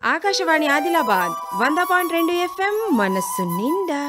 ఆకాశవాణి ఆదిలాబాద్ వంద పాయింట్ రెండు ఎఫ్ఎం మనస్సు నిండా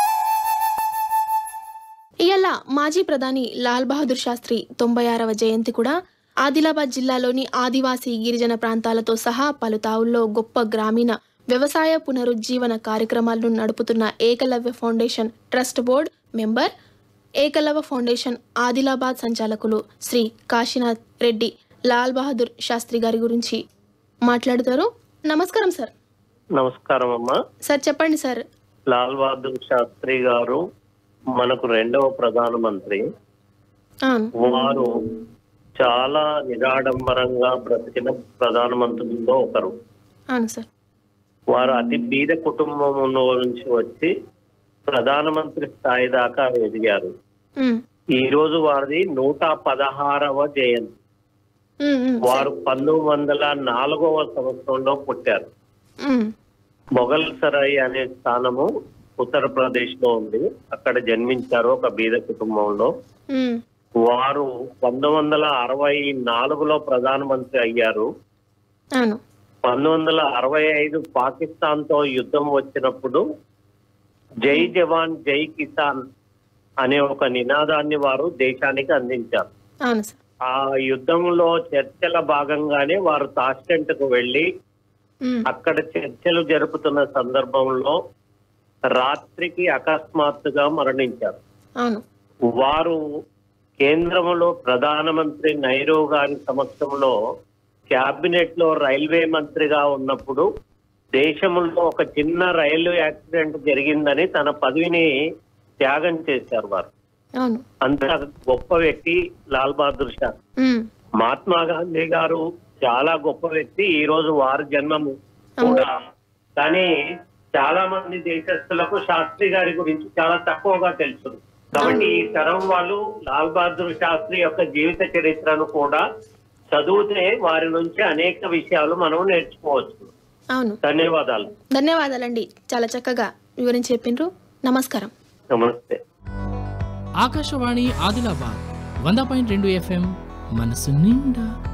ఇయల్ల మాజీ ప్రధాని లాల్ బహదూర్ శాస్త్రి తొంభై ఆరవ జయంతి కూడా ఆదిలాబాద్ జిల్లాలోని ఆదివాసీ గిరిజన ప్రాంతాలతో సహా పలు తావుల్లో గొప్ప గ్రామీణ వ్యవసాయ పునరుజ్జీవన కార్యక్రమాలను నడుపుతున్న Ekalavya foundation trust board member Ekalavya foundation Adilabad సంచాలకులు శ్రీ కాశీనాథ్ రెడ్డి లాల్ బహదూర్ శాస్త్రి గారి గురించి మాట్లాడుతారు నమస్కారం సార్ నమస్కారం అమ్మా సార్ చెప్పండి సార్ లాల్ బహదూర్ శాస్త్రి గారు మనకు రెండవ ప్రధానమంత్రి అవును వారు చాలా నిరాడంబరంగా బ్రతికిన ప్రధానమంత్రుల్లో ఒకరు అవును సార్ వారు అతి బీద కుటుంబంలో నుంచి వచ్చి ప్రధానమంత్రి స్థాయి దాకా ఎదిగారు ఉమ్, ఈ రోజు వారిది నూట పదహారవ జయంతి ఉమ్, ఉమ్, వారు పంతొమ్మిది వందల నాలుగవ సంవత్సరంలో పుట్టారు ఉమ్, మొఘల్ సరాయ్ అనే స్థానము ఉత్తరప్రదేశ్ లో ఉంది అక్కడ జన్మించారు ఒక బీద కుటుంబంలో ఉమ్, వారు పంతొమ్మిది వందల అరవై నాలుగులో ప్రధానమంత్రి అయ్యారు అవును పంతొమ్మిది వందల అరవై ఐదు పాకిస్తాన్ తో యుద్ధం వచ్చినప్పుడు జై జవాన్ జై కిసాన్ అనే ఒక నినాదాన్ని వారు దేశానికి అందించారు అవును సార్ ఆ యుద్ధంలో చర్చల భాగంగానే వారు తాష్కెంట్ కు వెళ్లి ఉమ్, అక్కడ చర్చలు జరుపుతున్న సందర్భంలో రాత్రికి అకస్మాత్తుగా మరణించారు అవును వారు కేంద్రంలో ప్రధానమంత్రి నైరో గారి సమక్షంలో క్యాబినెట్ లో రైల్వే మంత్రిగా ఉన్నప్పుడు దేశంలో ఒక చిన్న రైలు యాక్సిడెంట్ జరిగిందని తన పదవిని త్యాగం చేశారు వారు అవును అంత గొప్ప వ్యక్తి లాల్ బహదూర్ శాస్త్రి ఉమ్, మహాత్మా గాంధీ గారు చాలా గొప్ప వ్యక్తి ఈ రోజు వారి జన్మము కూడా కానీ చాలా మంది దేశస్తులకు శాస్త్రి గారి గురించి చాలా తక్కువగా తెలుసు కాబట్టి ఈ తరం వాళ్ళు లాల్ బహదూర్ శాస్త్రి యొక్క జీవిత చరిత్రను కూడా చదివితే వారి నుంచి అనేక విషయాలు మనం నేర్చుకోవచ్చు అవును ధన్యవాదాలు ధన్యవాదాలండి చాలా చక్కగా వివరించి చెప్పిండ్రు నమస్కారం నమస్తే ఆకాశవాణి ఆదిలాబాద్ వంద పాయింట్ రెండు ఎఫ్ఎం మనసు నిండా